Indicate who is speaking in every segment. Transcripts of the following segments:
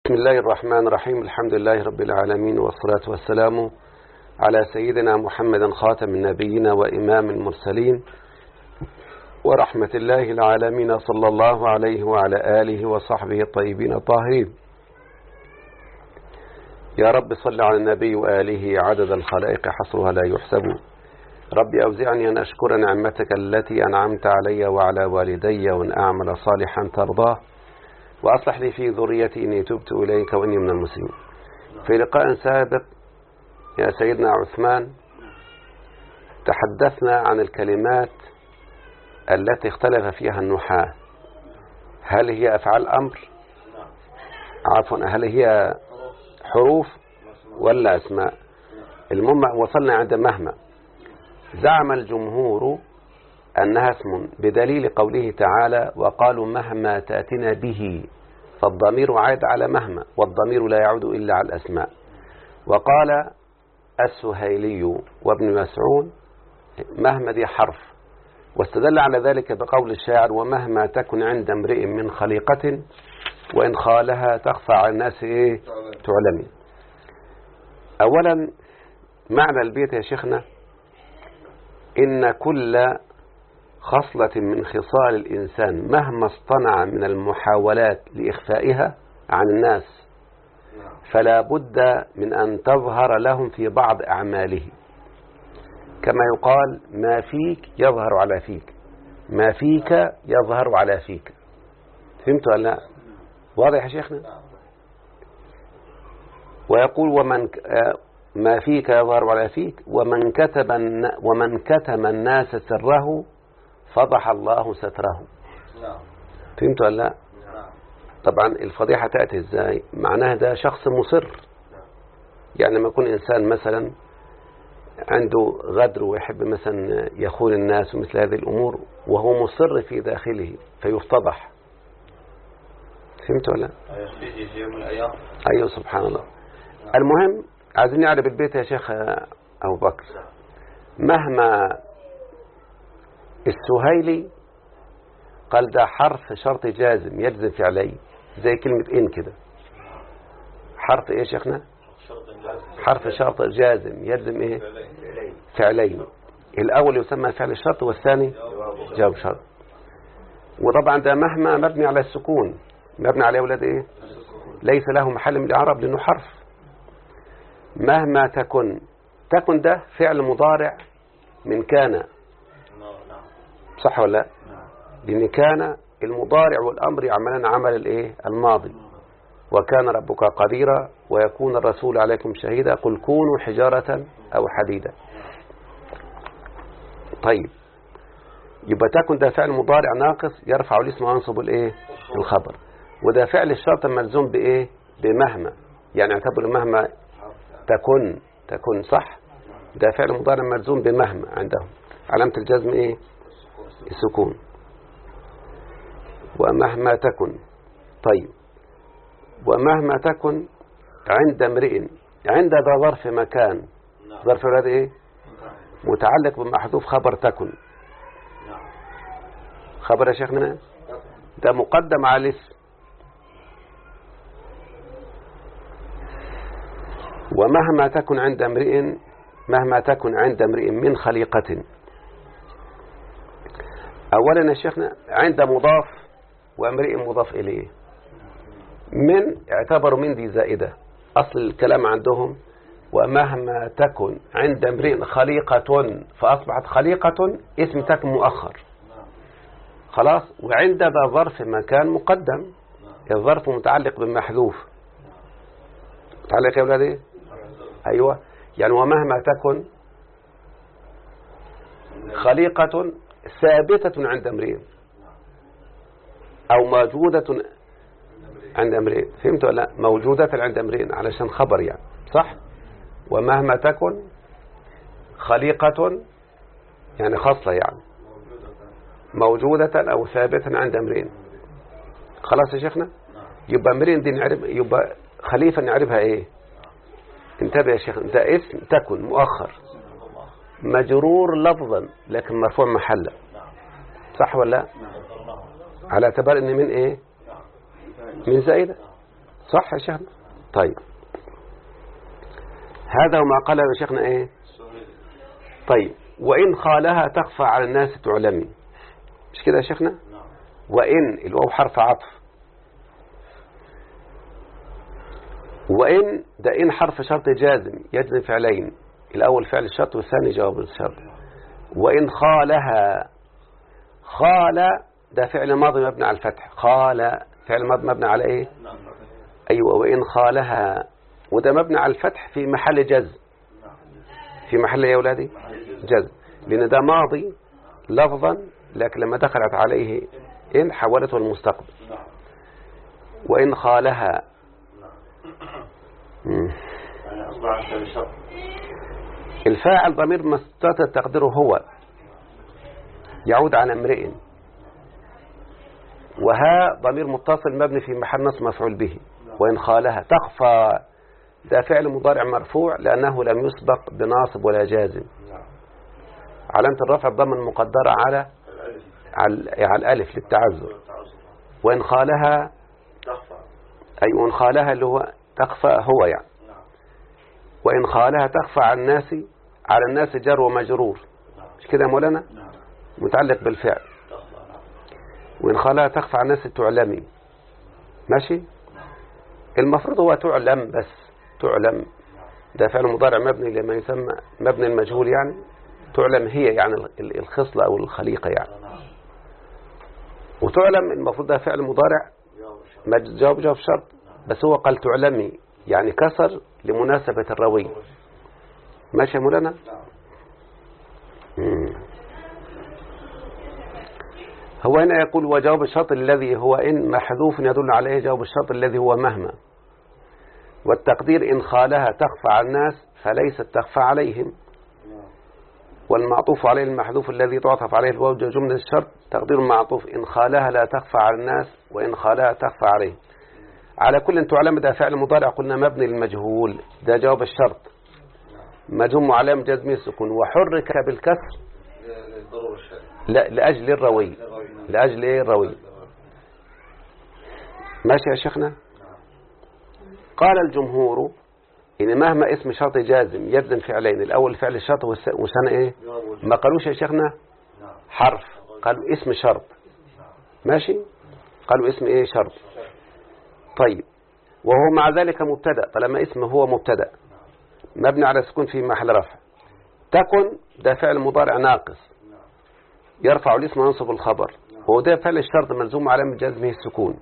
Speaker 1: بسم الله الرحمن الرحيم الحمد لله رب العالمين والصلاة والسلام على سيدنا محمد خاتم النبيين وإمام المرسلين ورحمة الله العالمين صلى الله عليه وعلى آله وصحبه الطيبين الطاهرين يا رب صل على النبي وآله عدد الخلائق حصرها لا يحسب ربي أوزعني أن أشكر نعمتك التي أنعمت علي وعلى والدي وأن أعمل صالحا ترضاه وأصلح لي في ذريتي إني تبت إليك وإني من المسلمين في لقاء سابق يا سيدنا عثمان تحدثنا عن الكلمات التي اختلف فيها النحاة هل هي أفعال أمر عفوا هل هي حروف ولا أسماء المهم وصلنا عند مهما زعم الجمهور أنها اسم بدليل قوله تعالى وقالوا مهما تأتنا به فالضمير عاد على مهما والضمير لا يعود إلا على الأسماء وقال السهيلي وابن مسعود مهما دي حرف واستدل على ذلك بقول الشاعر ومهما تكن عند امرئ من خليقة وإن خالها تخفى على الناس إيه تعلمي أولا معنى البيت يا شيخنا إن كل خصلة من خصال الإنسان مهما اصطنع من المحاولات لإخفائها عن الناس فلا بد من أن تظهر لهم في بعض أعماله كما يقال ما فيك يظهر على فيك ما فيك يظهر على فيك فهمت ولا لا واضح يا شيخنا ويقول ومن ما فيك يظهر على فيك ومن كتب ومن كتم الناس سره فضح الله ستره فهمت ولا لا طبعا الفضيحة تأتي ازاي معناها ده شخص مصر يعني لما يكون إنسان مثلا عنده غدر ويحب مثلا يخون الناس ومثل هذه الأمور وهو مصر في داخله فيفتضح فهمت ولا أيوه سبحان الله المهم عايزين نعرف البيت يا شيخ أبو بكر مهما السهيلي قال ده حرف شرط جازم يجزم فعلي زي كلمة إن كده حرف إيه شيخنا حرف شرط جازم يجزم إيه فعلين الأول يسمى فعل الشرط والثاني جواب شرط وطبعا ده مهما مبني على السكون مبني على أولاد إيه ليس له محل من الإعراب لأنه حرف مهما تكن تكن ده فعل مضارع من كان صح ولا لا لأن كان المضارع والأمر يعملان عمل الايه الماضي وكان ربك قديرا ويكون الرسول عليكم شهيدا قل كونوا حجارة أو حديدا طيب يبقى تكن ده فعل مضارع ناقص يرفع الاسم وينصب الايه الخبر وده فعل الشرط ملزوم بايه بمهما يعني اعتبر مهما تكن تكن صح ده فعل مضارع ملزوم بمهما عندهم علامة الجزم ايه السكون ومهما تكن طيب ومهما تكن عند امرئ عند ذا ظرف مكان ظرف هذا ايه متعلق بمحذوف خبر تكن خبر يا شيخنا ده مقدم على الاسم ومهما تكن عند امرئ مهما تكن عند امرئ من خليقة اولا يا شيخنا عند مضاف وامرئ مضاف اليه من اعتبروا من دي زائدة اصل الكلام عندهم ومهما تكن عند امرئ خليقة فاصبحت خليقة اسم تكن مؤخر خلاص وعند ذا ظرف مكان مقدم الظرف متعلق بالمحذوف متعلق يا اولادي ايوه يعني ومهما تكن خليقة ثابتة عند امرئ او موجودة عند امرئ فهمت ولا لا موجودة عند امرئ علشان خبر يعني صح ومهما تكن خليقة يعني خاصة يعني موجودة او ثابتة عند امرئ خلاص يا شيخنا يبقى امرئ دي نعرف يبقى خليفة نعرفها ايه انتبه يا شيخ انت اسم تكن مؤخر مجرور لفظا لكن مرفوع محلا صح ولا لا على اعتبار ان من ايه من زائدة صح يا شيخنا طيب هذا وما قاله يا شيخنا ايه طيب وإن خالها تخفى على الناس تعلمي مش كده يا شيخنا
Speaker 2: نعم
Speaker 1: وإن الواو حرف عطف وإن ده إن حرف شرط جازم يجزم فعلين الأول فعل الشرط والثاني جواب الشرط وإن خالها خال ده فعل ماضي مبني على الفتح خال فعل ماضي مبني على إيه
Speaker 2: نعم
Speaker 1: أيوة وإن خالها وده مبني على الفتح في محل جزم
Speaker 2: نعم
Speaker 1: في محل إيه يا أولادي جزم لأن ده ماضي لفظا لكن لما دخلت عليه إن حولته المستقبل
Speaker 2: نعم
Speaker 1: وإن خالها مم.
Speaker 2: يعني أصبح فعل شرط
Speaker 1: الفاعل ضمير مستتر تقديره هو يعود على امرئ وها ضمير متصل مبني في محل نصب مفعول به وإن خالها تخفى ده فعل مضارع مرفوع لأنه لم يسبق بناصب ولا جازم
Speaker 2: نعم
Speaker 1: علامة الرفع الضمن المقدرة على
Speaker 2: الألف
Speaker 1: على على الألف للتعذر
Speaker 2: والتعصب
Speaker 1: وإن خالها
Speaker 2: تخفى
Speaker 1: أي وإن خالها اللي هو تخفى هو يعني
Speaker 2: نعم
Speaker 1: وإن خالها تخفى على الناس على الناس جر ومجرور
Speaker 2: نعم
Speaker 1: مش كده يا مولانا
Speaker 2: نعم
Speaker 1: متعلق بالفعل
Speaker 2: تخفى نعم
Speaker 1: وإن خالها تخفى على الناس تعلمي ماشي المفروض هو تعلم بس تعلم ده فعل مضارع مبني لما يسمى مبني المجهول يعني تعلم هي يعني ال- الخصلة أو الخليقة يعني
Speaker 2: نعم
Speaker 1: وتعلم المفروض ده فعل مضارع
Speaker 2: جواب الشرط
Speaker 1: مج- جواب جواب شرط بس هو قال تعلمي يعني كسر لمناسبة الروي ماشي يا مولانا
Speaker 2: نعم
Speaker 1: مم. هو هنا يقول وجواب الشرط الذي هو إن محذوف يدل عليه جواب الشرط الذي هو مهما والتقدير إن خالها تخفى على الناس فليست تخفى عليهم
Speaker 2: نعم
Speaker 1: والمعطوف عليه المحذوف الذي تعطف عليه الواو جملة الشرط تقدير معطوف إن خالها لا تخفى على الناس وإن خالها تخفى عليهم على كل تعلم ده فعل مضارع قلنا مبني للمجهول ده جواب الشرط مجموع علامة جزم السكون وحرك بالكسر
Speaker 2: للضرورة الشرعية
Speaker 1: لا لأجل الروي لأجل إيه الروي ماشي يا شيخنا قال الجمهور إن مهما اسم شرط جازم يجزم فعلين الأول فعل الشرط والس- والثاني إيه ما قالوش يا شيخنا
Speaker 2: نعم
Speaker 1: حرف قالوا اسم شرط ماشي قالوا اسم إيه شرط طيب وهو مع ذلك مبتدا طالما اسم هو مبتدا مبني على السكون في محل رفع تكن ده فعل مضارع ناقص يرفع الاسم وينصب الخبر وده فعل الشرط ملزوم علامة جزمه السكون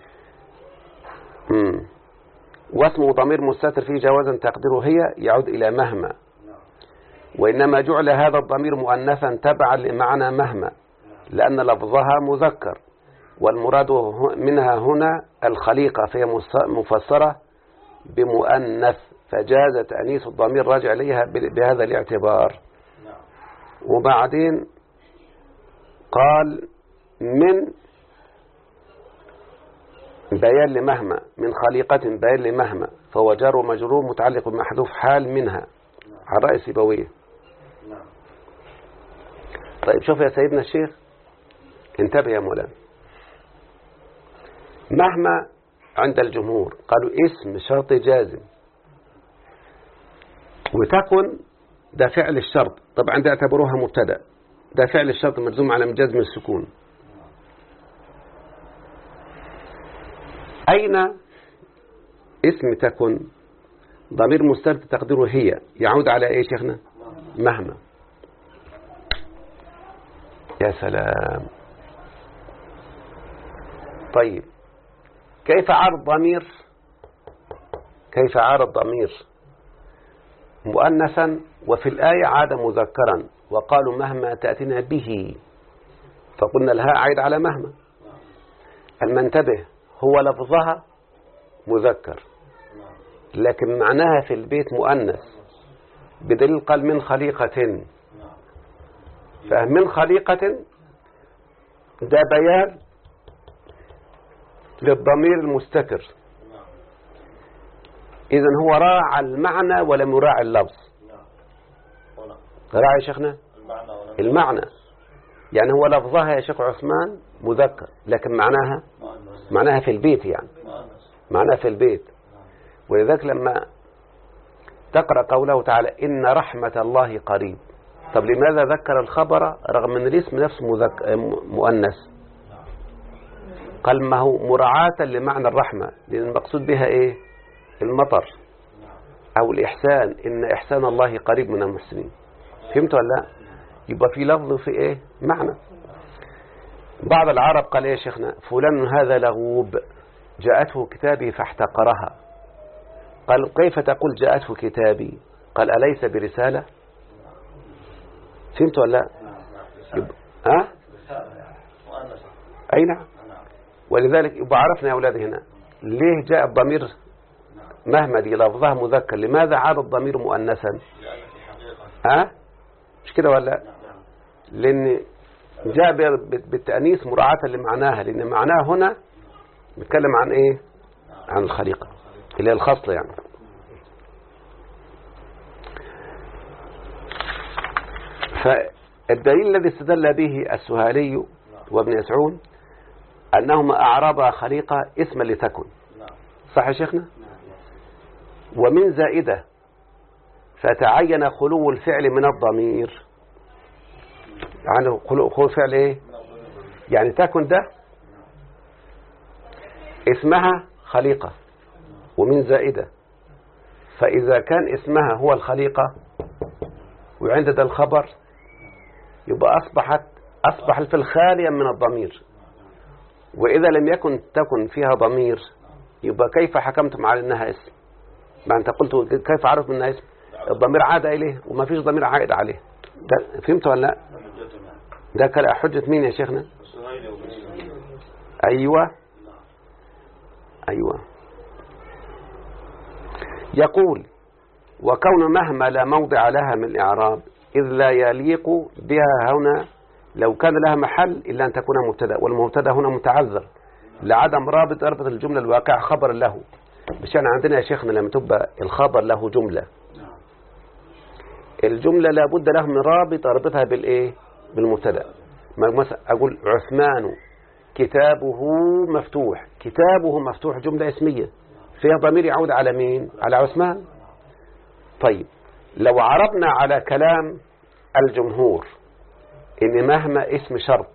Speaker 1: مم. واسمه ضمير مستتر فيه جوازا تقديره هي يعود إلى مهما وإنما جعل هذا الضمير مؤنثا تبعا لمعنى مهما لأن لفظها مذكر والمراد ه- منها هنا الخليقة فهي مس- مفسرة بمؤنث فجاز تأنيث الضمير راجع إليها ب- بهذا الاعتبار
Speaker 2: نعم
Speaker 1: وبعدين قال من بيان لمهما من خليقة بيان لمهما فهو جار ومجرور متعلق بمحذوف حال منها على رأي سيبويه
Speaker 2: نعم
Speaker 1: طيب شوف يا سيدنا الشيخ انتبه يا مولانا مهما عند الجمهور قالوا اسم شرط جازم وتكن ده فعل الشرط طبعا ده اعتبروها مبتدا ده فعل الشرط مجزوم على جزم السكون أين اسم تكن ضمير مستتر تقديره هي يعود على ايه شيخنا مهما يا سلام طيب كيف عرض ضمير كيف عرض ضمير مؤنثا وفي الآية عاد مذكرا وقالوا مهما تأتنا به فقلنا الهاء عيد على مهما المنتبه هو لفظها مذكر لكن معناها في البيت مؤنث بدليل قال من خليقة فمن خليقة ده بيان للضمير المستتر إذا هو راعى المعنى ولم يراعي اللفظ راعي يا شيخنا
Speaker 2: المعنى ولا
Speaker 1: المعنى يعني هو لفظها يا شيخ عثمان مذكر لكن معناها
Speaker 2: مؤنث
Speaker 1: معناها في البيت يعني
Speaker 2: مؤنث
Speaker 1: معناه في البيت ولذلك لما تقرأ قوله تعالى إن رحمة الله قريب طب لماذا ذكر الخبر رغم أن الاسم نفسه مذك... مؤنث قال ما هو مراعاة لمعنى الرحمة لأن المقصود بها إيه المطر أو الإحسان إن إحسان الله قريب من المحسنين فهمت ولا لا يبقى في لفظ في إيه معنى بعض العرب قال إيه يا شيخنا فلان هذا لغوب جاءته كتابي فاحتقرها قال كيف تقول جاءته كتابي قال أليس برسالة فهمت ولا لا يبقى ها
Speaker 2: رسالة يعني مؤنثة
Speaker 1: أي نعم
Speaker 2: نعم
Speaker 1: ولذلك يبقى عرفنا يا أولاد هنا ليه جاء الضمير مهما دي لفظها مذكر لماذا عاد الضمير مؤنثا
Speaker 2: لأن في حقيقة
Speaker 1: ها مش كده ولا لا؟
Speaker 2: نعم نعم
Speaker 1: لأن جاء ب- بالتأنيث مراعاة لمعناها لأن معناها هنا بيتكلم عن إيه عن الخليقة اللي هي الخصلة يعني فالدليل الذي استدل به السهالي وابن يسعون أنهما أعربا خليقة اسما لتكن
Speaker 2: نعم
Speaker 1: صح يا شيخنا ومن زائدة فتعين خلو الفعل من الضمير يعني خلو خلو الفعل ايه يعني تكن ده اسمها خليقة ومن زائدة فإذا كان اسمها هو الخليقة وعند ده الخبر يبقى أصبحت أصبح الفعل خاليا من الضمير وإذا لم يكن تكن فيها ضمير يبقى كيف حكمتم على أنها اسم ما أنت قلت كيف عرف أنها اسم الضمير عاد إليه وما فيش ضمير عائد عليه ده فهمت ولا لا
Speaker 2: حجتهم يعني
Speaker 1: ده كان حجة مين يا شيخنا
Speaker 2: السهيل وابن
Speaker 1: أيوة أيوة يقول وكون مهما لا موضع لها من الإعراب إذ لا يليق بها هنا لو كان لها محل إلا أن تكون مبتدا والمبتدا هنا متعذر لعدم رابط رابط الجملة الواقع خبر له مش يعني عندنا يا شيخنا لما تبقى الخبر له جملة
Speaker 2: نعم
Speaker 1: الجملة لابد له من رابط رابطها بالإيه بالمبتدا ما مثلا أقول عثمان كتابه مفتوح كتابه مفتوح جملة اسمية فيها ضمير يعود على مين على عثمان طيب لو عرضنا على كلام الجمهور إن مهما اسم شرط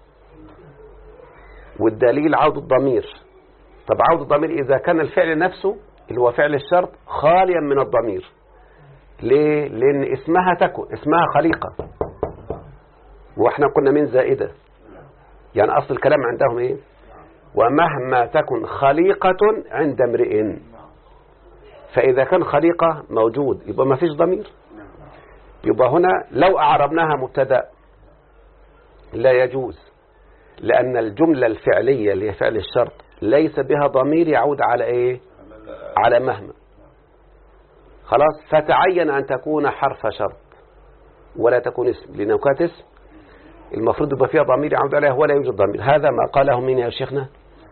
Speaker 1: والدليل عود الضمير طب عود الضمير إذا كان الفعل نفسه اللي هو فعل الشرط خاليا من الضمير ليه؟ لأن اسمها تكن اسمها خليقة واحنا قلنا من زائدة يعني أصل الكلام عندهم إيه ومهما تكن خليقة عند امرئ فإذا كان خليقة موجود يبقى ما فيش ضمير يبقى هنا لو أعربناها مبتدا لا يجوز لأن الجملة الفعلية اللي هي فعل الشرط ليس بها ضمير يعود على إيه على مهما خلاص فتعين أن تكون حرف شرط ولا تكون اسم لأنه كانت اسم المفروض يبقى فيها ضمير يعود عليها ولا يوجد ضمير هذا ما قاله مين يا شيخنا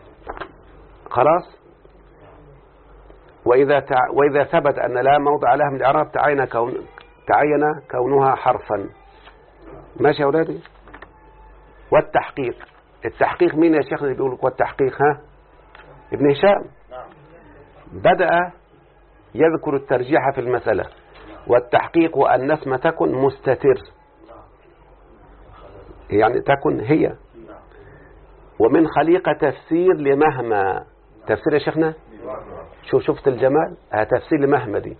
Speaker 1: خلاص وإذا تع... وإذا ثبت أن لا موضع لها من الإعراب تعين كون تعين كونها حرفا ماشي يا أولادي والتحقيق التحقيق مين يا شيخنا اللي بيقول لك والتحقيق ها ابن هشام
Speaker 2: نعم
Speaker 1: بدأ يذكر الترجيح في المسألة والتحقيق أن اسم تكن مستتر يعني تكن هي
Speaker 2: نعم
Speaker 1: ومن خليقة تفسير لمهما تفسير يا شيخنا شوف شفت الجمال ها تفسير لمهما دي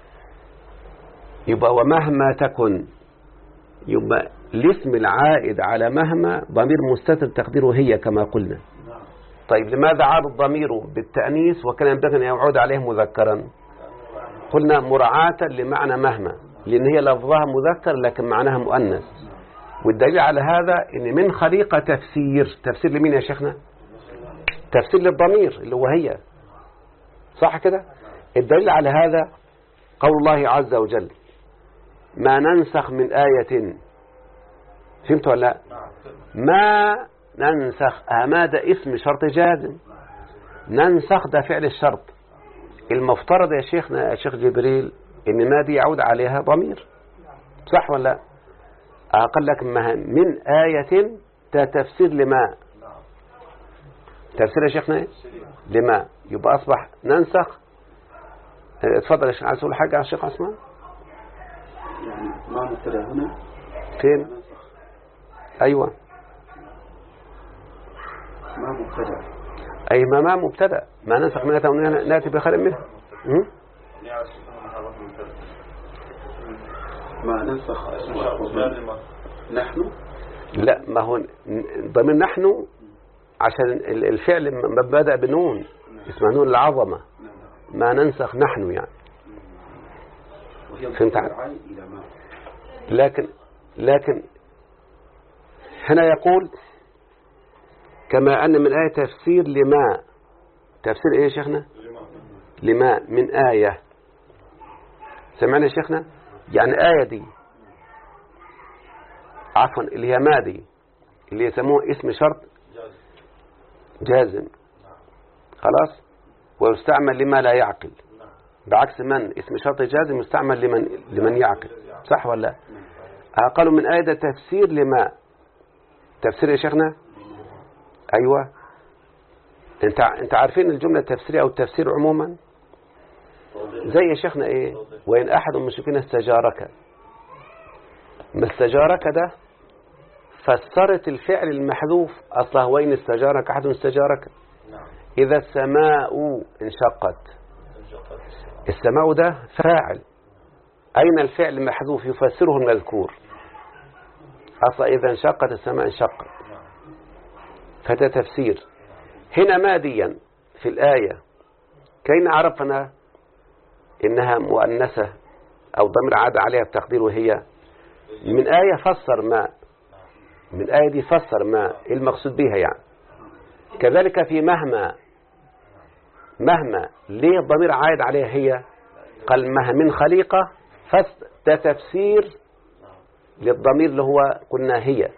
Speaker 1: يبقى ومهما تكن يبقى الاسم العائد على مهما ضمير مستتر تقديره هي كما قلنا
Speaker 2: نعم
Speaker 1: طيب لماذا عاد الضمير بالتأنيث وكان ينبغي أن يعود عليه مذكرا قلنا مراعاة لمعنى مهما لأن هي لفظها مذكر لكن معناها مؤنث والدليل على هذا أن من خليقة تفسير تفسير لمين يا شيخنا تفسير للضمير اللي هو هي صح كده الدليل على هذا قول الله عز وجل ما ننسخ من آية فهمت ولا لا
Speaker 2: نعم
Speaker 1: ما ننسخ آه ما ده اسم شرط جازم ننسخ ده فعل الشرط المفترض يا شيخنا يا شيخ جبريل ان ما دي يعود عليها ضمير صح ولا لا أقول لك ما- من آية ده تفسير لما تفسير يا شيخنا إيه؟ لما يبقى أصبح ننسخ اه، اتفضل يا شيخ عايز تقول حاجة على الشيخ عثمان
Speaker 3: يعني ما مبتدا هنا
Speaker 1: فين
Speaker 3: ننسخ
Speaker 1: أيوة
Speaker 3: ما مبتدا
Speaker 1: أي ما ما مبتدأ ما ننسخ منها أو نأتي بخير منها م?
Speaker 2: يعني سكون محرف من ثلاث
Speaker 3: ما ننسخ اسم الشرط
Speaker 2: لازم
Speaker 3: نحن
Speaker 1: لا ما هو ن- ضمير نحن عشان ال- الفعل م- بدأ بنون اسمها نون العظمة
Speaker 3: نعم
Speaker 1: ما ننسخ نحن يعني
Speaker 3: وهي
Speaker 1: فهمت
Speaker 3: مضاف
Speaker 1: علي؟
Speaker 3: إلى ما
Speaker 1: لكن لكن هنا يقول كما أن من آية تفسير لما تفسير إيه يا شيخنا لما من آية سمعنا يا شيخنا يعني آية دي عفوا اللي هي ما دي اللي يسموه اسم شرط جازم خلاص ويستعمل لما لا يعقل بعكس من اسم شرط جازم يستعمل لمن لمن يعقل صح ولا لا آه، قالوا من آية ده تفسير لما تفسير يا شيخنا أيوة انت انت عارفين الجملة التفسيرية أو التفسير عموما زي يا شيخنا ايه وإن أحد من المشركين استجارك ما استجارك ده فسرت الفعل المحذوف أصله وإن استجارك أحد استجارك
Speaker 2: نعم
Speaker 1: إذا السماء انشقت
Speaker 2: انشقت
Speaker 1: السماء ده فاعل أين الفعل المحذوف يفسره المذكور أصلا إذا انشقت السماء انشقت فده تفسير هنا ماديا في الآية كين عرفنا إنها مؤنثة أو ضمير عاد عليها التقدير وهي من آية فسر ما من آية دي فسر ما إيه المقصود بها يعني كذلك في مهما مهما ليه الضمير عائد عليها هي قال مها من خليقة فس ده تفسير للضمير اللي هو قلنا هي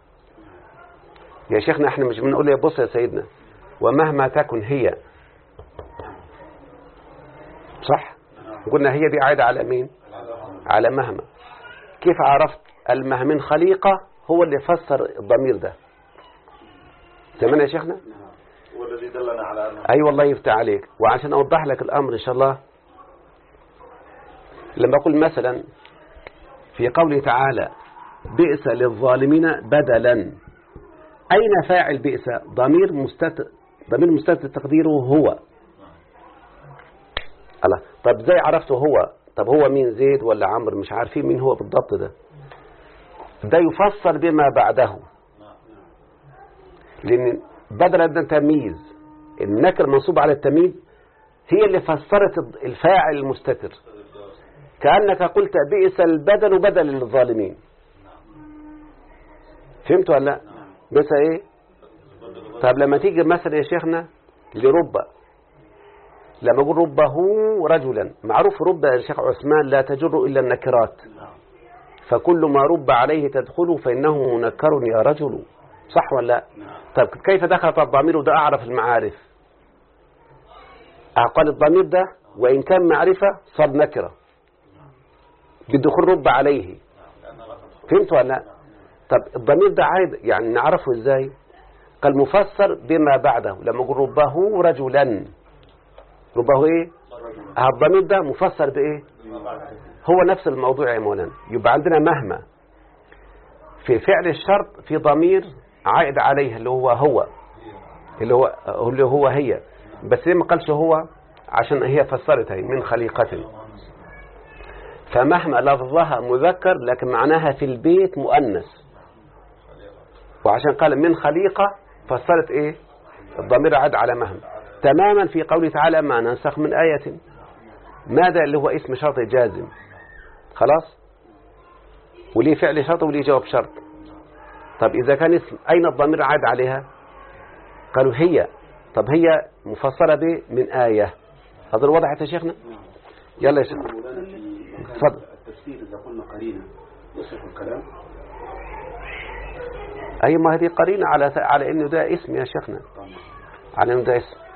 Speaker 1: يا شيخنا احنا مش بنقول يا بص يا سيدنا ومهما تكن هي صح قلنا هي دي عائدة على مين على مهما كيف عرفت المه من خليقة هو اللي فسر الضمير ده سمعنا يا شيخنا
Speaker 2: هو الذي دلنا على أنه
Speaker 1: أي والله يفتح عليك وعشان أوضح لك الأمر إن شاء الله لما أقول مثلا في قوله تعالى بئس للظالمين بدلا أين فاعل بئس ضمير مستتر ضمير مستتر تقديره هو الله طب زي عرفته هو طب هو مين زيد ولا عمرو مش عارفين مين هو بالضبط ده ده يفسر بما بعده لأن بدل ده تمييز النكر المنصوب على التمييز هي اللي فسرت الفاعل المستتر كأنك قلت بئس البدل بدل للظالمين فهمت ولا لا بس ايه طب لما تيجي مثلا يا شيخنا لرب لما اقول ربه رجلا معروف رب يا شيخ عثمان لا تجر الا النكرات فكل ما رب عليه تدخل فانه منكر يا رجل صح ولا لا طب كيف دخلت الضمير وده اعرف المعارف قال الضمير ده وان كان معرفة صار نكرة بالدخول رب عليه فهمت ولا لا طب الضمير ده عايد يعني نعرفه ازاي قال مفسر بما بعده لما اقول ربه رجلا ربه ايه ها الضمير ده مفسر بايه هو نفس الموضوع يا مولانا يبقى عندنا مهما في فعل الشرط في ضمير عائد عليه اللي هو هو اللي هو اللي هو هي بس ليه ما قالش هو عشان هي فسرت هي من خليقة فمهما لفظها مذكر لكن معناها في البيت مؤنث وعشان قال من خليقة فسرت ايه الضمير عاد على مهما تماما في قوله تعالى ما ننسخ من آية ماذا اللي هو اسم شرط جازم خلاص وليه فعل شرط وليه جواب شرط طب إذا كان اسم أين الضمير عاد عليها قالوا هي طب هي مفسرة به من آية هذا وضحت يا شيخنا يلا يا شيخ
Speaker 3: مولانا في مكان
Speaker 1: تفضل.
Speaker 3: التفسير إذا قلنا قرينة يصح الكلام
Speaker 1: أي ما هذه قرينة على على إنه ده اسم يا شيخنا
Speaker 3: طبعا
Speaker 1: على إنه ده اسم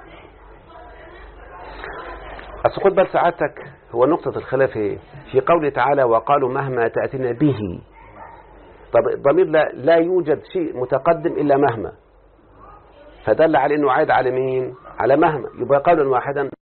Speaker 1: أصل خد بال سعادتك هو نقطة الخلاف ايه في قوله تعالى وقالوا مهما تأتينا به طب الضمير لا, لا يوجد شيء متقدم إلا مهما فدل على انه عايد على مين على مهما يبقى قولا واحدا